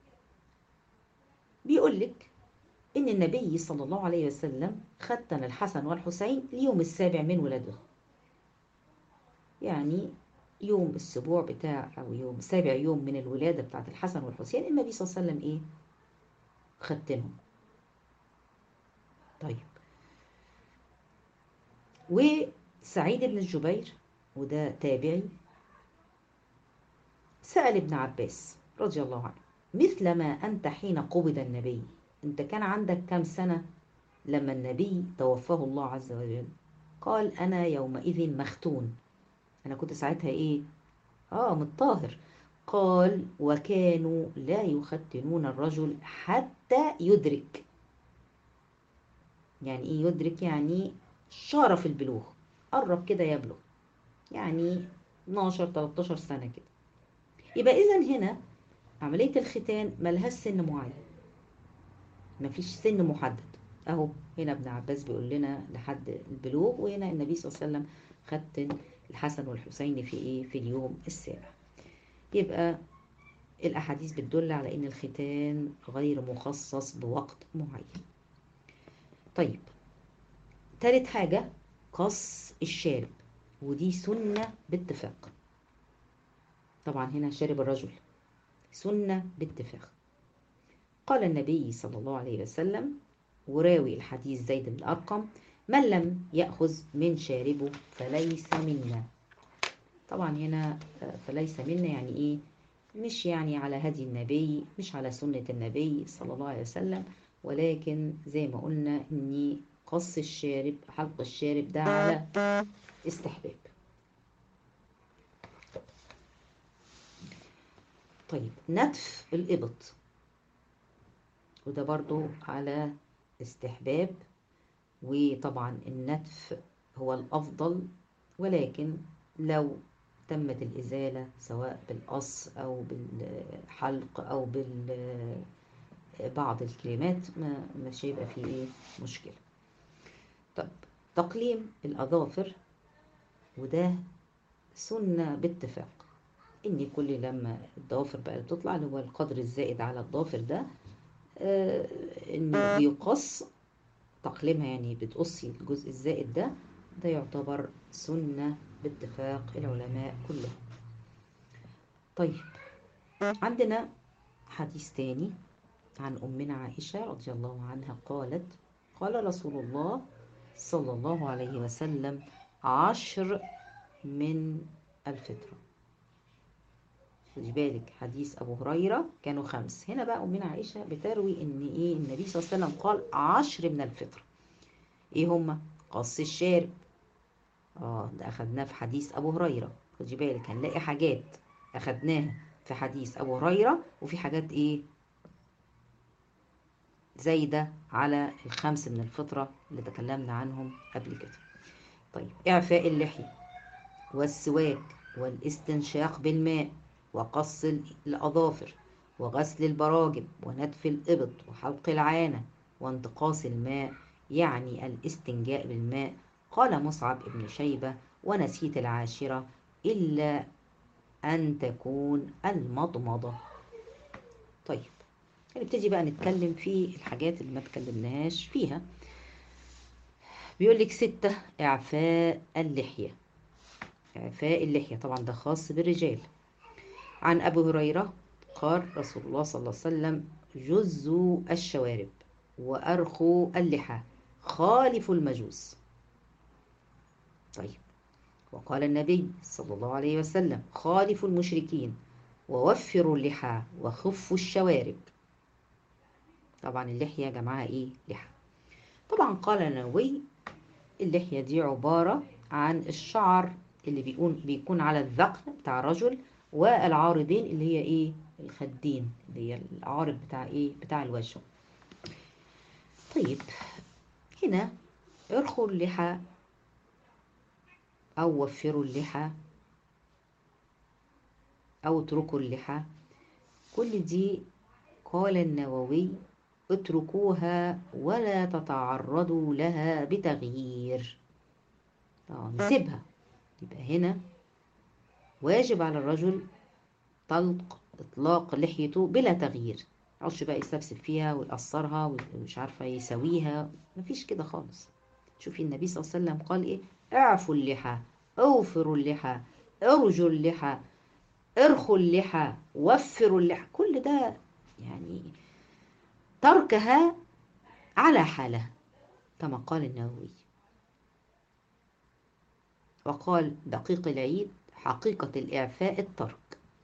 بيقول لك إن النبي صلى الله عليه وسلم ختن الحسن والحسين اليوم السابع من ولادهم يعني يوم السبوع بتاع أو يوم سابع يوم من الولادة بتاعت الحسن والحسين النبي صلى الله عليه وسلم إيه ختنهم طيب وسعيد بن الجبير وده تابعي سأل ابن عباس رضي الله عنه مثل ما أنت حين قبض النبي أنت كان عندك كم سنة لما النبي توفاه الله عز وجل قال أنا يومئذ مختون أنا كنت ساعتها إيه آه متطاهر قال وكانوا لا يختنون الرجل حتى يدرك يعني إيه يدرك يعني شرف البلوغ قرب كده يبلغ يعني 12 13 سنة كده يبقى إذا هنا عملية الختان ملهاش سن معين مفيش سن محدد اهو هنا ابن عباس بيقول لنا لحد البلوغ وهنا النبي صلى الله عليه وسلم ختن الحسن والحسين في ايه في اليوم السابع يبقى الاحاديث بتدل على ان الختان غير مخصص بوقت معين طيب تالت حاجة قص الشارب ودي سنة باتفاق طبعا هنا شارب الرجل سنة باتفاق قال النبي صلى الله عليه وسلم وراوي الحديث زيد بن أرقم من لم يأخذ من شاربه فليس منا طبعا هنا فليس منا يعني إيه مش يعني على هدي النبي مش على سنة النبي صلى الله عليه وسلم ولكن زي ما قلنا اني قص الشارب حلق الشارب ده على استحباب طيب نتف الإبط وده برضو على استحباب وطبعا النتف هو الأفضل ولكن لو تمت الإزالة سواء بالقص أو بالحلق أو ببعض الكلمات ما مش هيبقى فيه إيه مشكلة طب تقليم الأظافر وده سنة باتفاق إن كل لما الضوافر بقى بتطلع اللي هو القدر الزائد على الضافر ده آه إنه بيقص تقليمها يعني بتقصي الجزء الزائد ده ده يعتبر سنة باتفاق العلماء كلهم طيب عندنا حديث تاني عن أمنا عائشة رضي الله عنها قالت قال رسول الله صلى الله عليه وسلم عشر من الفطرة خدي بالك حديث أبو هريرة كانوا خمس هنا بقى أمنا عائشة بتروي إن إيه النبي صلى الله عليه وسلم قال عشر من الفطرة إيه هما قص الشارب اه ده أخدناه في حديث أبو هريرة خدي بالك هنلاقي حاجات أخدناها في حديث أبو هريرة وفي حاجات إيه زايدة على الخمس من الفطرة اللي تكلمنا عنهم قبل كده طيب إعفاء اللحية والسواك والاستنشاق بالماء وقص الأظافر وغسل البراجم ونتف الإبط وحلق العانة وانتقاص الماء يعني الاستنجاء بالماء قال مصعب بن شيبة ونسيت العاشرة إلا أن تكون المضمضة طيب هنبتدي بقى نتكلم في الحاجات اللي ما تكلمناهاش فيها بيقول لك ستة إعفاء اللحية إعفاء اللحية طبعا ده خاص بالرجال عن أبي هريرة قال رسول الله صلى الله عليه وسلم جزوا الشوارب وأرخوا اللحى خالفوا المجوس طيب وقال النبي صلى الله عليه وسلم خالفوا المشركين ووفروا اللحى وخفوا الشوارب طبعا اللحية جمعها ايه لحى طبعا قال النووي اللحية دي عبارة عن الشعر اللي بيكون بيكون على الذقن بتاع الرجل والعارضين اللي هي ايه الخدين اللي هي العارض بتاع ايه بتاع الوجه طيب هنا ارخوا اللحى او وفروا اللحى او اتركوا اللحى كل دي قال النووي اتركوها ولا تتعرضوا لها بتغيير اه نسيبها يبقى هنا واجب على الرجل طلق اطلاق لحيته بلا تغيير معرفش بقى يستفسف فيها ويقصرها ومش عارفه يسويها مفيش كده خالص شوفي النبي صلى الله عليه وسلم قال ايه اعفوا اللحى اوفروا اللحى ارجوا اللحى ارخوا اللحى وفروا اللحى كل ده يعني تركها على حالها كما قال النووي وقال دقيق العيد حقيقة الإعفاء الترك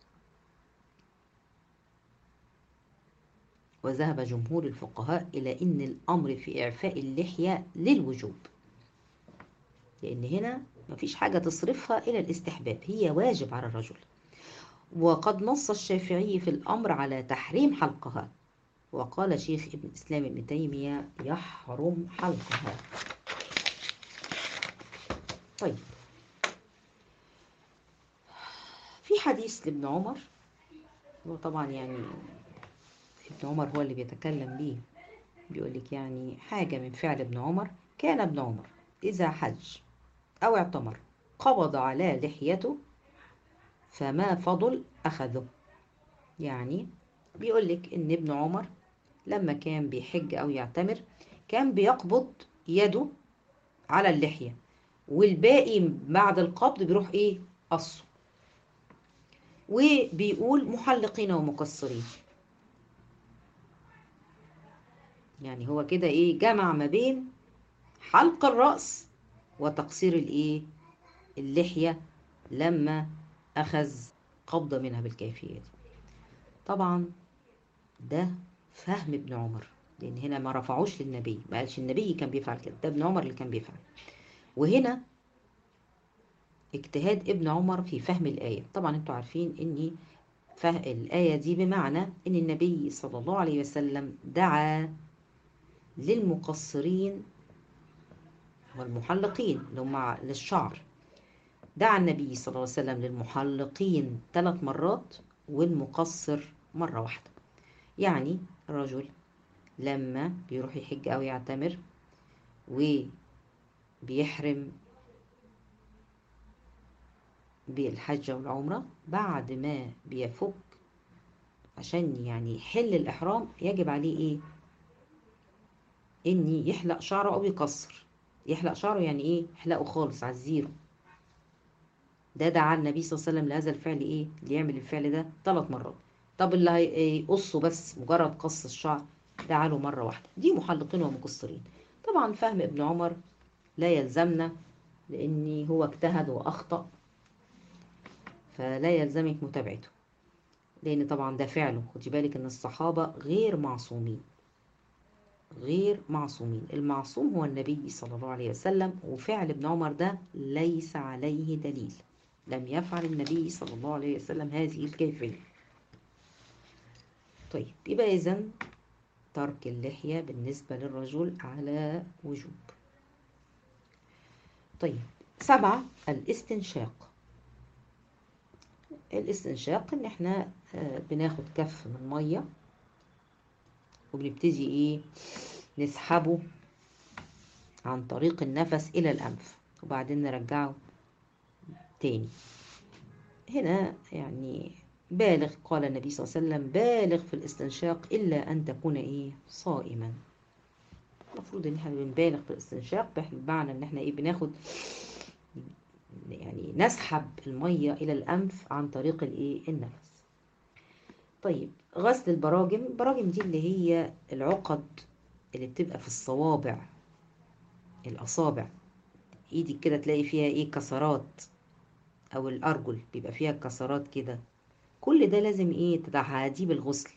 وذهب جمهور الفقهاء إلى أن الأمر في إعفاء اللحية للوجوب لأن هنا مفيش حاجة تصرفها إلى الاستحباب هي واجب على الرجل وقد نص الشافعي في الأمر على تحريم حلقها وقال شيخ ابن الإسلام ابن تيمية يحرم حلقها طيب في حديث لابن عمر وطبعا يعني ابن عمر هو اللي بيتكلم بيه بيقول لك يعني حاجة من فعل ابن عمر كان ابن عمر إذا حج أو اعتمر قبض على لحيته فما فضل أخذه يعني بيقول لك إن ابن عمر لما كان بيحج أو يعتمر كان بيقبض يده على اللحية والباقي بعد القبض بيروح إيه قصه وبيقول محلقين ومقصرين يعني هو كده ايه جمع ما بين حلق الرأس وتقصير الايه اللحية لما أخذ قبضة منها بالكيفية دي طبعا ده فهم ابن عمر لان هنا ما رفعوش للنبي ما قالش النبي كان بيفعل كده ده ابن عمر اللي كان بيفعل وهنا اجتهاد ابن عمر في فهم الآية طبعا انتوا عارفين ان فهم الآية دي بمعنى ان النبي صلى الله عليه وسلم دعا للمقصرين والمحلقين اللي هم للشعر دعا النبي صلى الله عليه وسلم للمحلقين ثلاث مرات والمقصر مرة واحدة يعني الرجل لما بيروح يحج أو يعتمر وبيحرم بالحج والعمرة بعد ما بيفك عشان يعني يحل الإحرام يجب عليه إيه؟ إني يحلق شعره أو يقصر يحلق شعره يعني إيه؟ يحلقه خالص على الزيرو ده دعا النبي صلى الله عليه وسلم لهذا الفعل إيه؟ اللي يعمل الفعل ده ثلاث مرات طب اللي هيقصه بس مجرد قص الشعر دعا له مرة واحدة دي محلقين ومقصرين طبعا فهم ابن عمر لا يلزمنا لأن هو اجتهد وأخطأ فلا يلزمك متابعته لأن طبعا ده فعله خدي بالك إن الصحابة غير معصومين غير معصومين المعصوم هو النبي صلى الله عليه وسلم وفعل ابن عمر ده ليس عليه دليل لم يفعل النبي صلى الله عليه وسلم هذه الكيفية طيب يبقى إذا ترك اللحية بالنسبة للرجل على وجوب طيب سبعة الاستنشاق الاستنشاق ان احنا بناخد كف من ميه وبنبتدي ايه نسحبه عن طريق النفس الى الانف وبعدين نرجعه تاني هنا يعني بالغ قال النبي صلى الله عليه وسلم بالغ في الاستنشاق الا ان تكون ايه صائما المفروض ان احنا بنبالغ في الاستنشاق بمعنى ان احنا ايه بناخد يعني نسحب المية إلى الأنف عن طريق الإيه النفس طيب غسل البراجم البراجم دي اللي هي العقد اللي بتبقى في الصوابع الأصابع إيدك كده تلاقي فيها إيه كسرات أو الأرجل بيبقى فيها كسرات كده كل ده لازم إيه تتعهديه بالغسل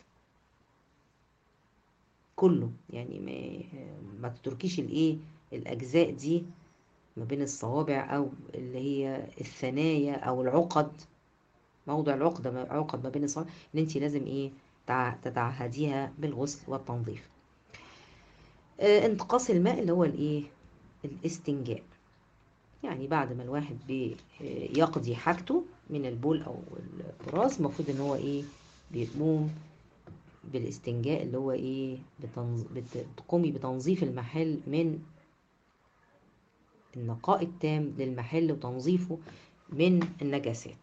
كله يعني ما, ما تتركيش الإيه الأجزاء دي ما بين الصوابع او اللي هي الثنايا او العقد موضع العقده عقد ما بين الصوابع ان انت لازم ايه تتعهديها بالغسل والتنظيف آه انتقاص الماء اللي هو الايه الاستنجاء يعني بعد ما الواحد بيقضي حاجته من البول او البراز المفروض ان هو ايه بيقوم بالاستنجاء اللي هو ايه بتنظ... بتقومي بتنظيف المحل من النقاء التام للمحل وتنظيفه من النجاسات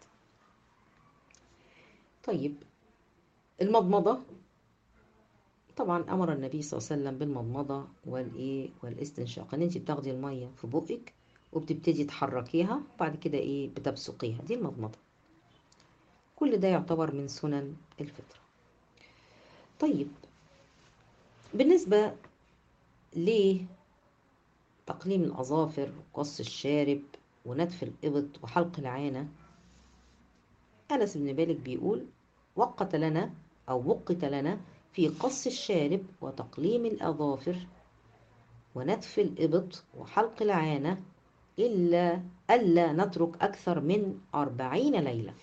طيب المضمضة طبعا أمر النبي صلى الله عليه وسلم بالمضمضة والإيه والاستنشاق إن أنت بتاخدي المية في بقك وبتبتدي تحركيها وبعد كده إيه بتبصقيها دي المضمضة كل ده يعتبر من سنن الفطرة طيب بالنسبة ليه تقليم الأظافر وقص الشارب ونتف الإبط وحلق العانة أنس بن مالك بيقول وقت لنا أو وقت لنا في قص الشارب وتقليم الأظافر ونتف الإبط وحلق العانة إلا ألا نترك أكثر من أربعين ليلة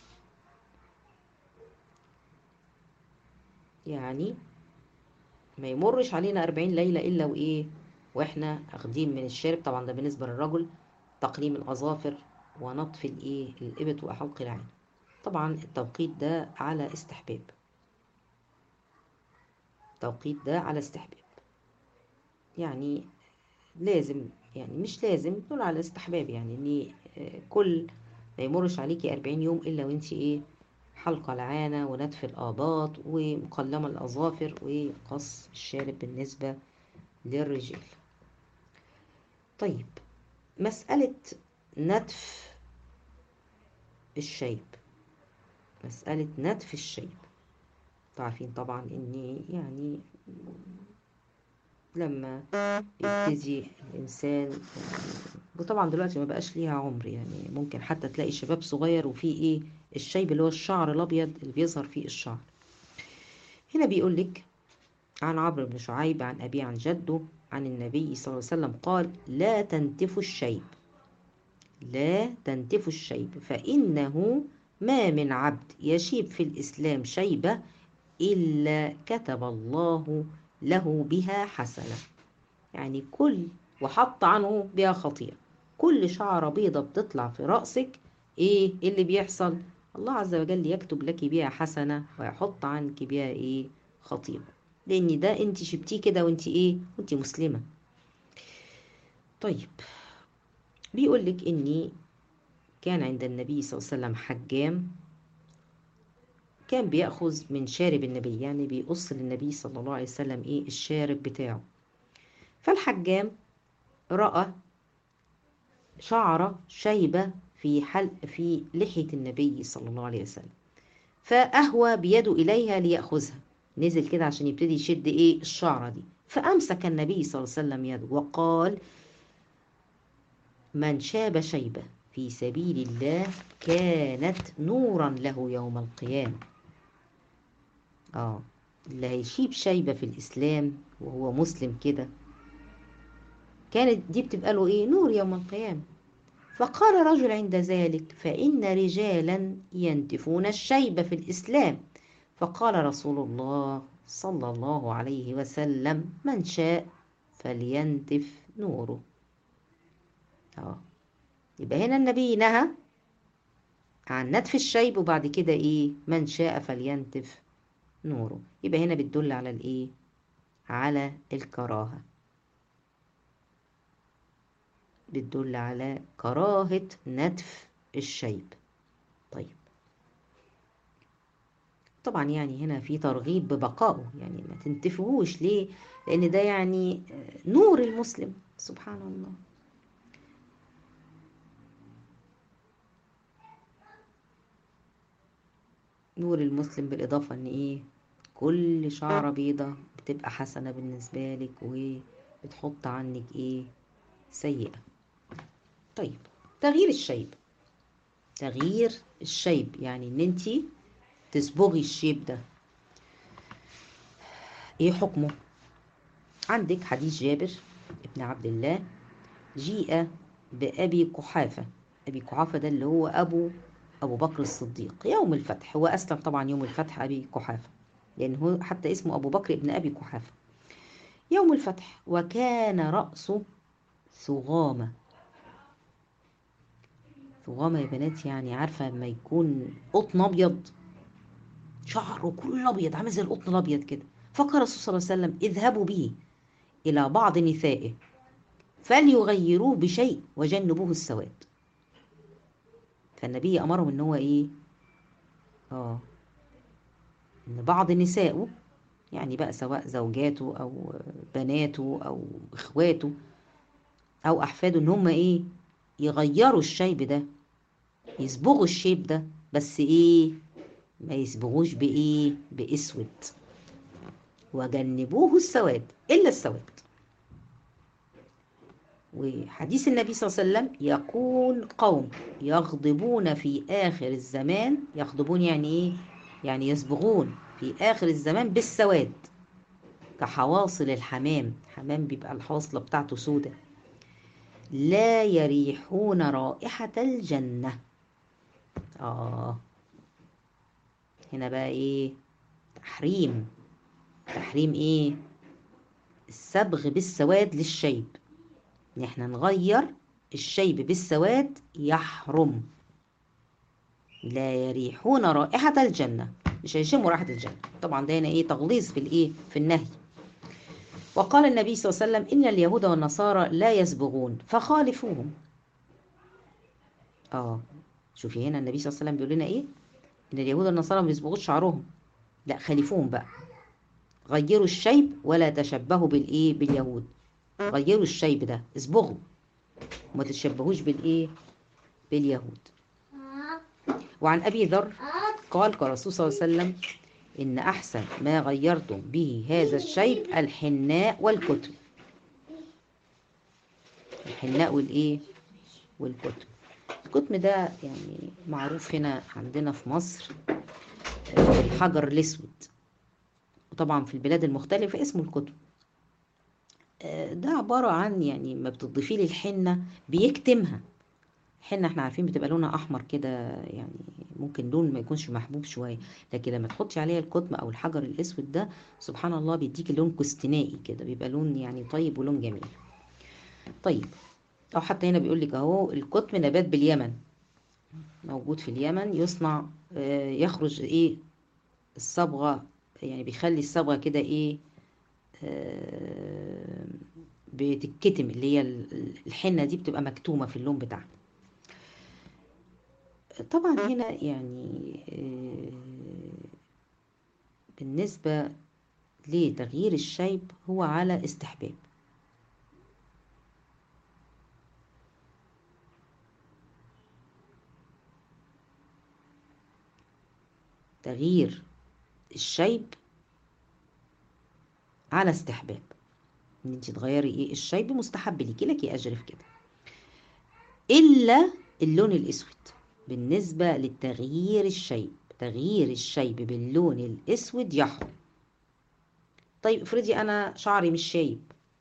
يعني ما يمرش علينا أربعين ليلة إلا وإيه واحنا اخدين من الشارب طبعا ده بالنسبة للرجل تقليم الأظافر ونطف الإيه الإبط وحلق العين طبعا التوقيت ده على استحباب التوقيت ده على استحباب يعني لازم يعني مش لازم نقول على استحباب يعني ان كل ما يمرش عليكي 40 يوم الا وانت ايه حلقة العانة ونتف الآباط ومقلمة الأظافر وقص الشارب بالنسبة للرجال طيب مسألة نتف الشيب مسألة نتف الشيب تعرفين طبعا اني يعني لما يبتدي الانسان وطبعا دلوقتي ما بقاش ليها عمر يعني ممكن حتى تلاقي شباب صغير وفيه ايه الشيب اللي هو الشعر الابيض اللي بيظهر فيه الشعر هنا بيقول لك عن عمرو بن شعيب عن أبي عن جده عن النبي صلى الله عليه وسلم قال لا تنتفوا الشيب لا تنتفوا الشيب فإنه ما من عبد يشيب في الإسلام شيبة إلا كتب الله له بها حسنة يعني كل وحط عنه بها خطيئة كل شعرة بيضة بتطلع في رأسك إيه اللي بيحصل الله عز وجل يكتب لك بها حسنة ويحط عنك بها إيه خطيئة لأن ده أنت شبتيه كده وأنت إيه وأنت مسلمة طيب بيقول لك إني كان عند النبي صلى الله عليه وسلم حجام كان بيأخذ من شارب النبي يعني بيقص للنبي صلى الله عليه وسلم إيه الشارب بتاعه فالحجام رأى شعرة شيبة في حلق في لحية النبي صلى الله عليه وسلم فأهوى بيده إليها ليأخذها نزل كده عشان يبتدي يشد إيه الشعرة دي فأمسك النبي صلى الله عليه وسلم يده وقال من شاب شيبة في سبيل الله كانت نورا له يوم القيامة آه اللي هيشيب شيبة في الإسلام وهو مسلم كده كانت دي بتبقى له إيه نور يوم القيامة فقال رجل عند ذلك فإن رجالا ينتفون الشيب في الإسلام فقال رسول الله صلى الله عليه وسلم من شاء فلينتف نوره اه يبقى هنا النبي نهى عن نتف الشيب وبعد كده ايه من شاء فلينتف نوره يبقى هنا بتدل على الايه على الكراهه بتدل على كراهة نتف الشيب طيب طبعا يعني هنا في ترغيب ببقائه يعني ما تنتفهوش ليه لان ده يعني نور المسلم سبحان الله نور المسلم بالاضافه ان ايه كل شعره بيضه بتبقى حسنه بالنسبه لك وبتحط عنك ايه سيئه طيب تغيير الشيب تغيير الشيب يعني ان انت تصبغي الشيب ده ايه حكمه عندك حديث جابر ابن عبد الله جيء بأبي قحافة أبي قحافة ده اللي هو أبو أبو بكر الصديق يوم الفتح هو أسلم طبعا يوم الفتح أبي قحافة لأن هو حتى اسمه أبو بكر ابن أبي قحافة يوم الفتح وكان رأسه ثغامة ثغامة يا بنات يعني عارفة لما يكون قطن أبيض شعره كله أبيض عامل زي القطن الأبيض كده فقال الرسول صلى الله عليه وسلم اذهبوا به إلى بعض نسائه فليغيروه بشيء وجنبوه السواد فالنبي أمرهم إن هو إيه آه إن بعض نسائه يعني بقى سواء زوجاته أو بناته أو إخواته أو أحفاده إن هم إيه يغيروا الشيب ده يصبغوا الشيب ده بس إيه ما يصبغوش بإيه بأسود وجنبوه السواد إلا السواد وحديث النبي صلى الله عليه وسلم يكون قوم يغضبون في آخر الزمان يغضبون يعني إيه؟ يعني يصبغون في آخر الزمان بالسواد كحواصل الحمام حمام بيبقى الحواصلة بتاعته سودة لا يريحون رائحة الجنة آه هنا بقى إيه تحريم تحريم إيه الصبغ بالسواد للشيب ان احنا نغير الشيب بالسواد يحرم لا يريحون رائحة الجنة مش هيشموا رائحة الجنة طبعا ده هنا ايه تغليظ في الايه في النهي وقال النبي صلى الله عليه وسلم ان اليهود والنصارى لا يسبغون فخالفوهم اه شوفي هنا النبي صلى الله عليه وسلم بيقول لنا ايه ان اليهود والنصارى ما بيصبغوش شعرهم لا خالفوهم بقى غيروا الشيب ولا تشبهوا بالايه باليهود غيروا الشيب ده اصبغوا وما تتشبهوش بالايه باليهود وعن ابي ذر قال قال الرسول صلى الله عليه وسلم ان احسن ما غيرتم به هذا الشيب الحناء والكتب الحناء والايه والكتب الكتم ده يعني معروف هنا عندنا في مصر الحجر الاسود وطبعا في البلاد المختلفة اسمه الكتم ده عبارة عن يعني ما بتضيفيه للحنة بيكتمها الحنة احنا عارفين بتبقى لونها أحمر كده يعني ممكن لون ما يكونش محبوب شوية لكن لما تحطي عليها الكتم أو الحجر الأسود ده سبحان الله بيديكي لون كستنائي كده بيبقى لون يعني طيب ولون جميل طيب أو حتى هنا بيقول لك أهو الكتم نبات باليمن موجود في اليمن يصنع يخرج إيه الصبغة يعني بيخلي الصبغة كده إيه بتتكتم اللي هي الحنة دي بتبقى مكتومة في اللون بتاعها طبعا هنا يعني بالنسبة لتغيير الشيب هو على استحباب تغيير الشيب على استحباب ان انت تغيري ايه الشيب مستحب ليكي لك اجر في كده الا اللون الاسود بالنسبة للتغيير الشيب تغيير الشيب باللون الاسود يحرم طيب افرضي انا شعري مش شايب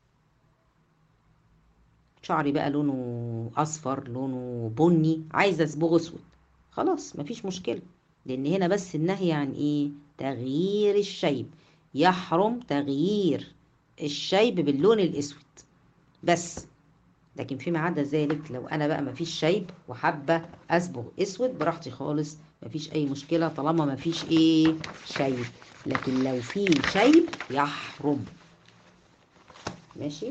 شعري بقى لونه اصفر لونه بني عايزه اصبغه اسود خلاص مفيش مشكله لان هنا بس النهي عن ايه تغيير الشيب يحرم تغيير الشيب باللون الاسود بس لكن فيما عدا ذلك لو انا بقى مفيش شيب وحابه اصبغ اسود براحتي خالص مفيش اي مشكله طالما مفيش ايه شيب لكن لو في شيب يحرم ماشي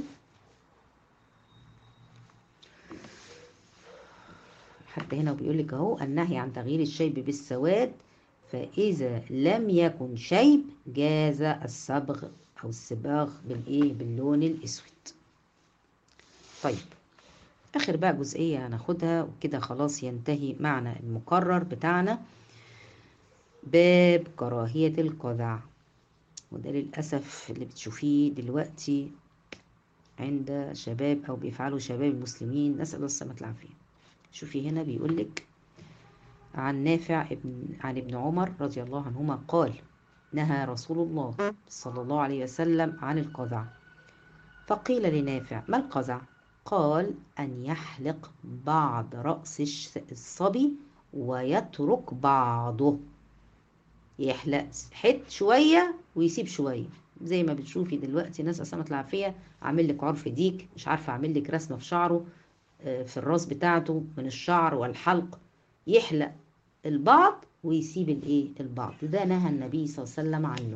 حتى هنا بيقول لك اهو النهي عن تغيير الشيب بالسواد فإذا لم يكن شيب جاز الصبغ أو الصباغ بالإيه باللون الأسود طيب آخر بقى جزئية هناخدها وكده خلاص ينتهي معنى المقرر بتاعنا باب كراهية القذع وده للأسف اللي بتشوفيه دلوقتي عند شباب أو بيفعلوا شباب المسلمين نسأل الله السلامة العافية شوفي هنا بيقولك عن نافع ابن عن ابن عمر رضي الله عنهما قال نهى رسول الله صلى الله عليه وسلم عن القذع فقيل لنافع ما القذع قال أن يحلق بعض رأس الصبي ويترك بعضه يحلق حت شوية ويسيب شوية زي ما بتشوفي دلوقتي ناس أسامة العافية عامل لك عرف ديك مش عارفة عامل لك رسمة في شعره في الراس بتاعته من الشعر والحلق يحلق البعض ويسيب الايه البعض ده نهى النبي صلى الله عليه وسلم عنه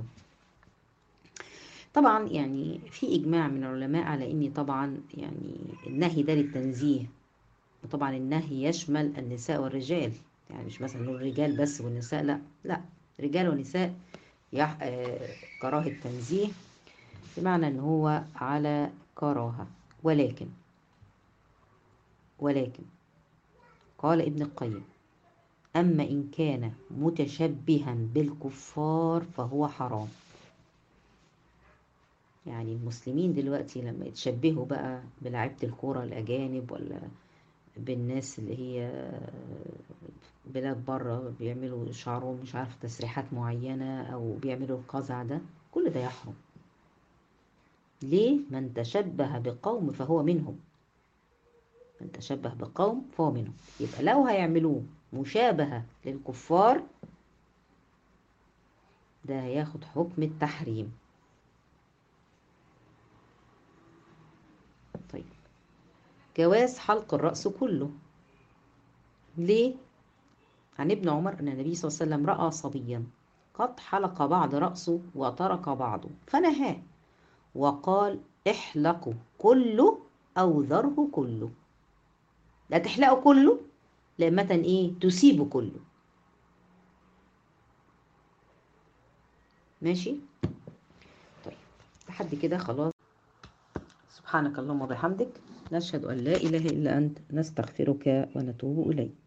طبعا يعني في اجماع من العلماء على ان طبعا يعني النهي ده للتنزيه وطبعا النهي يشمل النساء والرجال يعني مش مثلا نقول الرجال بس والنساء لا لا رجال ونساء يح... آه كراهة تنزيه بمعنى ان هو على كراهة ولكن ولكن قال ابن القيم أما إن كان متشبها بالكفار فهو حرام يعني المسلمين دلوقتي لما يتشبهوا بقى بلعيبة الكورة الأجانب ولا بالناس اللي هي بلاد بره بيعملوا شعرهم مش عارف تسريحات معينة أو بيعملوا القزع ده كل ده يحرم ليه من تشبه بقوم فهو منهم من تشبه بقوم فهو منهم يبقى لو هيعملوه مشابهة للكفار ده هياخد حكم التحريم طيب جواز حلق الرأس كله ليه؟ عن ابن عمر أن النبي صلى الله عليه وسلم رأى صبيا قد حلق بعض رأسه وترك بعضه فنهاه وقال احلقوا كله أو ذره كله لا تحلقوا كله لا مثلا ايه تسيبوا كله ماشي طيب لحد كده خلاص سبحانك اللهم وبحمدك نشهد ان لا اله الا انت نستغفرك ونتوب اليك